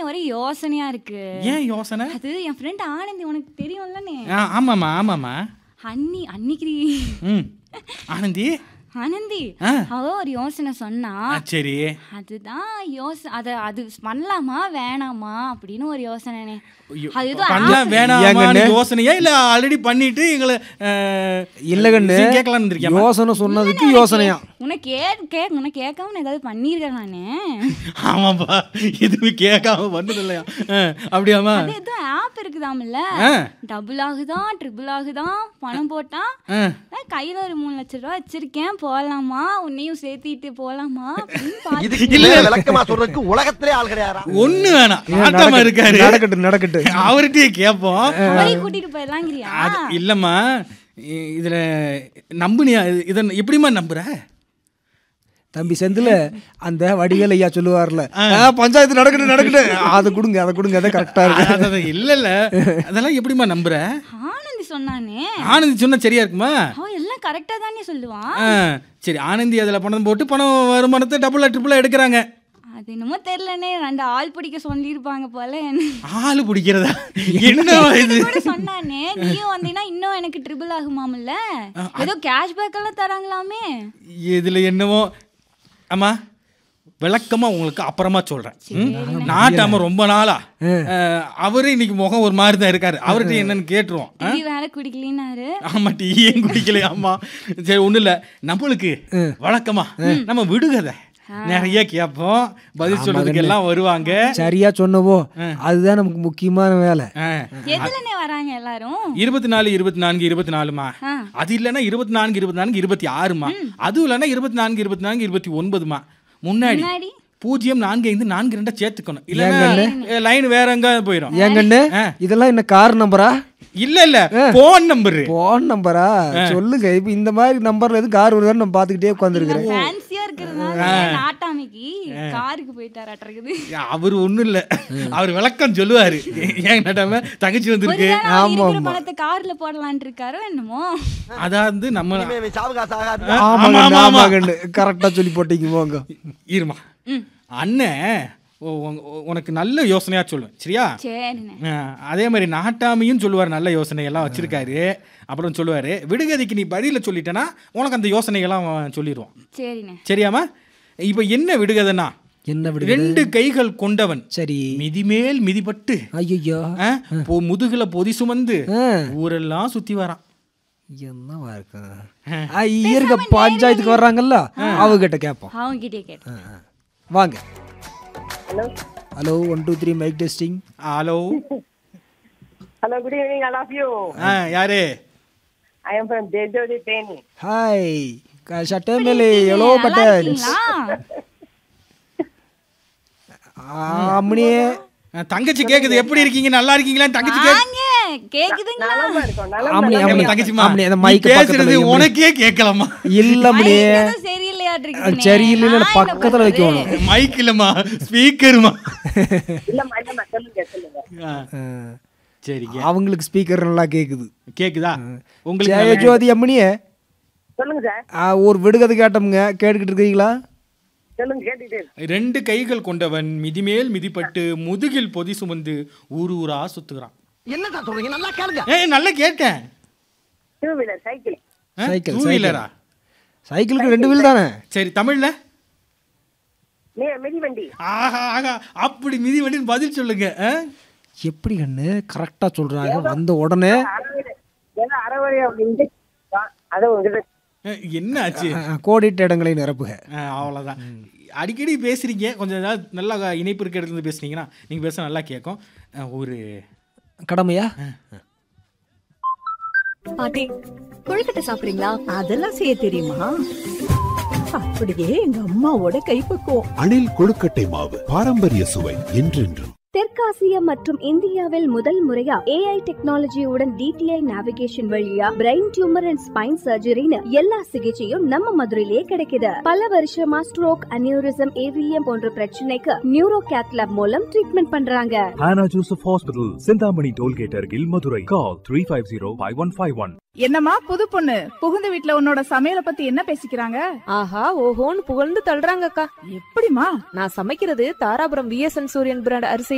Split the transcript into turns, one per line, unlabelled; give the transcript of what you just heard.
ஒரே யோசனையா இருக்கு
ஏன் யோசனை
அது என் ஃப்ரெண்ட் ஆனந்தி உனக்கு தெரியும்லனே
ஆ, ஆமாம்மா ஆமாம்மா
அன்னி அன்னிக்கிரி
ம் ஆனந்தி
ஆனந்தி
ஆ.
அவ ஒரு யோசனை சொன்னா
ஆ, சரி
அதுதான் யோசனை அத அது பண்ணலாமா வேணாமா அப்படின்னு ஒரு யோசனைனே
ஐயோ,
அது ஏதோ
பண்ணலாம்
ஆசை.
வேணாமான்னு யோசனையா இல்ல ஆல்ரெடி பண்ணிட்டு எங்களை
இல்ல கண்ணு
கேட்கலாம்னு இருந்திருக்கியா
யோசனை சொன்னதுக்கு யோசனையா
உனக்கு கே கே உனக்கு கேட்காம நான் ஏதாவது பண்ணியிருக்கேன் நானு
ஆமாப்பா எதுவுமே கேட்காம வந்தது இல்லையா ஆ, அப்படியாம்மா
அது ஏதோ ஆப் இருக்குதாம்ல
ஆ.
டபுள் ஆகுதான் ட்ரிபிள் ஆகுதான் பணம் போட்டா
ஆ.
நான் கையில ஒரு மூணு லட்ச ரூபா வச்சிருக்கேன் போலாமா உன்னையும் சேர்த்திட்டு போலாமா அப்படின்னு பாத்து-
இதுக்கு இல்ல விளக்கமா சொல்றதுக்கு உலகத்திலே ஆள் கிடையாதா
ஒண்ணு வேணாம் நாட்டாம இருக்காரு
நடக்கட்டும் நடக்கட்டும்
அவர்கிட்டயே கேட்போம்
அவரையும் கூட்டிட்டு போயிடலாங்கிறியா
அது இல்லம்மா இ- இதுல நம்புனியா இது- இத எப்படிம்மா நம்புற
தம்பி செந்தில அந்த வடிவேல் ஐயா சொல்லுவார்ல "ஆ, பஞ்சாயத்து நடக்கட்டும் நடக்கட்டும் அதை கொடுங்க அதை கொடுங்க அதை கரெக்டா இருக்கு
அது- அது இல்ல இல்ல அதெல்லாம் எப்படிம்மா நம்புற
ஆனந்தி சொன்னானே
ஆனந்தி சொன்னா சரியா இருக்குமா
அவன் எல்லாம் கரெக்டா தானே சொல்லுவான்
ஆ, சரி ஆனந்தி அதுல பணம் போட்டு பணம் வருமானத்தை டபுளா ட்ரிபிளா எடுக்கிறாங்க
அது என்னமோ தெரியலனே ரெண்டு ஆள் பிடிக்க சொல்லியிருப்பாங்க போல
ஆளு பிடிக்கிறதா என்ன இது
கூட சொன்னானே நீயும் வந்தீங்கன்னா இன்னும் எனக்கு ட்ரிபிள் ஆகுமாம்ல ஏதோ கேஷ்பேக் எல்லாம் தராங்களாமே
இதுல என்னவோ ஆமா விளக்கமா உங்களுக்கு அப்புறமா சொல்றேன் ம்? நாட்டாம ரொம்ப நாளா அஹ், அவரு இன்னைக்கு முகம் ஒரு மாதிரி தான் இருக்காரு அவர்கிட்ட என்னன்னு கேட்டுருவோம்
டீ வேற குடிக்கலினாரு
ஆமா டீ ஏன் குடிக்கல ஆமா சரி ஒண்ணும் இல்ல நம்மளுக்கு வழக்கமா நம்ம விடுகதை நிறைய கேட்போம் பதில் சொல்றதுக்கு எல்லாம் வருவாங்க
சரியா சொன்னவோ அதுதான் நமக்கு முக்கியமான வேலை
அஹ்,
எதுலனே வராங்க எல்லாரும்
இருபத்தி நாலு இருபத்தி நான்கு இருபத்தி நாலுமா
ஆ.
அது இல்லைன்னா இருபத்தி நான்கு இருபத்தி நான்கு இருபத்தி ஆறுமா அதுவும் இல்லைன்னா இருபத்தி நான்கு இருபத்தி நான்கு இருபத்தி ஒன்பதுமா முன்னாடி
முன்னாடி
பூஜ்ஜியம் நான்கு ஐந்து நான்கு ரெண்டா சேர்த்துக்கணும் இல்லைன்னா லைன் வேற எங்க போயிடும்
ஏங்கண்ணு இதெல்லாம் என்ன கார் நம்பரா
இல்ல இல்ல போன் நம்பரு
போன் நம்பரா சொல்லுங்க இப்ப இந்த மாதிரி நம்பர்ல எது கார் வருதான்னு நம்ம பாத்துக்கிட்டே உட்காந்துருக்கிறேன்
ஃபேன்சியா இருக்கிறதுனால நாட்டாமைக்கு காருக்கு போயிட்டாராட்டிருக்குது
அவர் ஒண்ணும் இல்ல அவர் விளக்கம் சொல்லுவாரு ஏன் நட்டாம தங்கச்சி வந்திருக்கு
ஒருவேளை அவர் இருக்கிற பணத்தை கார்ல போடலான் இருக்காரோ என்னமோ
அதாவது நம்ம
இனிமே இவன் சாவுகாசு ஆகாது
ஆமாங்க
ஆமா, ஆமா.
ஆமாங்கண்ணு கரெக்டா சொல்லி போட்டீங்க போங்க
இருமா அண்ணன் உ- உ- உனக்கு நல்ல யோசனையா சொல்லுவேன் சரியா
சரிண்ணே
ஆ, அதே மாதிரி நாட்டாமையும் சொல்லுவார் நல்ல யோசனை எல்லாம் வச்சிருக்காரு அப்புறம் சொல்லுவாரு விடுகதைக்கு நீ பதில சொல்லிட்டேன்னா உனக்கு அந்த யோசனைகள்லாம் அவன் சொல்லிடுவான்
சரிண்ணே
சரியாமா இப்போ என்ன விடுகதைன்னா
என்ன விடு
ரெண்டு கைகள் கொண்டவன்
சரி
மிதிமேல் மிதிப்பட்டு
ஐயோ
ஆ, பொ- முதுகுல பொதி சுமந்து
ஆ.
ஊரெல்லாம் சுத்தி வரான்
என்னவா இருக்கு ஆ, இருக்க பஞ்சாயத்துக்கு வர்றாங்கல்ல அவகிட்ட கேட்போம்
அவங்க கிட்டே கேட்டேன்
ஆ, ஆ. வாங்க hello one two three mike testing
hello
Hello, good evening, all of you.
ஆ, யாரு
I am from Dejodi Teni.
Hi சட்டை மேலே எவ்வளோ
நல்லா
பட்டன்
இருக்கீங்களா?
அம்மனியே
ஆ, தங்கச்சி கேக்குது எப்படி இருக்கீங்க நல்லா இருக்கீங்களா தங்கச்சி கேக்கு
வாங்க கேக்குதுங்களா
நலமா இருக்கோம், நலமா
அம்மனி
ஏம்மா,
அம்மனி
தங்கச்சிமா
அம்மனி அந்த
நீ
மைக்
பேசுறது
பக்கத்துல வை, அம்மனி.
உனக்கே கேட்கலாமா
இல்ல அம்மனியே
ஏதோ சரியில்லையாட்டிருக்குதுண்ணே.
சரி இல்ல
நான் என்ன
பக்கத்துல
பண்றது?
வைக்கணும்
மைக் இல்லம்மா ஸ்பீக்கருமா
இல்லம்மா, இல்லம்மா, சொல்லுங்க, சொல்லுங்க.
ஆ.
சரிங்க
அவங்களுக்கு ஸ்பீக்கர் நல்லா கேக்குது
கேக்குதா உங்களுக்கு
ஜெய
நல்லா-
ஜோதி அம்மனியே
சொல்லுங்க சார்
ஆ, ஒரு விடுகதை கேட்டோம்ங்க கேட்டுக்கிட்டு இருக்கீங்களா
சொல்லுங்க கேட்டுட்டே இருக்கு.
ரெண்டு கைகள் கொண்டவன் மிதிமேல் மிதிப்பட்டு முதுகில் பொதி சுமந்து ஊர் ஊரா சுத்துகிறான்
என்னடா சொல்றீங்க நல்லா கேளுங்க
ஏய் நல்லா கேட்டேன்
two wheeler cycle
cycle,
two
cycle.
வீலரா
சைக்கிளுக்கு ரெண்டு வீல் தானே
சரி தமிழ்ல
மீ- மிதிவண்டி
ஆஹா ஆஹா அப்படி மிதி வண்டின்னு பதில் சொல்லுங்க ஆ?
எப்படி கண்ணு கரெக்டா சொல்றாங்க வந்த உடனே
அறவழி- ஏதோ அறவழி அப்படின்னு அதை உங்ககிட்ட
அஹ், என்ன ஆச்சு
ஆ, கோடிட்ட இடங்களை நிரப்புக
அஹ், அவ்வளவுதான் அடிக்கடி பேசுறீங்க கொஞ்சம் ஏதாவது நல்லா இணைப்பு இருக்க இடத்துல இருந்து பேசுனீங்கன்னா நீங்க பேச நல்லா கேட்கும் அஹ், ஒரு
கடமையா
பாட்டி கொழுக்கட்டை சாப்பிடுறீங்களா
அதெல்லாம் செய்ய தெரியுமா அப்படியே எங்க அம்மாவோட கைப்பக்குவம்
அணில் கொழுக்கட்டை மாவு பாரம்பரிய சுவை என்றென்றும்
தெற்காசியா மற்றும் இந்தியாவில் முதல் முறையா ஏஐ டெக்னாலஜியுடன் டிடிஐ நேவிகேஷன் வழியா பிரெயின் டியூமர் அண்ட் ஸ்பைன் சர்ஜரின்னு எல்லா சிகிச்சையும் நம்ம மதுரையிலேயே கிடைக்குது பல வருஷமா ஸ்ட்ரோக் அனியூரிசம் ஏவிஎம் போன்ற பிரச்சனைக்கு நியூரோ கேத்லாப் மூலம் ட்ரீட்மெண்ட் பண்றாங்க
Hannah Joseph Hospital, Sindhamani Tollgate அருகில் Madurai call three five zero five one five one
என்னம்மா புது பொண்ணு புகுந்த வீட்ல உன்னோட சமையல பத்தி என்ன பேசிக்கிறாங்க
ஆஹா ஓஹோன்னு புகழ்ந்து தள்ளுறாங்கக்கா
எப்படிமா
நான் சமைக்கிறது தாராபுரம் விஎஸ்என் சூரியன் பிராண்ட் அரிசி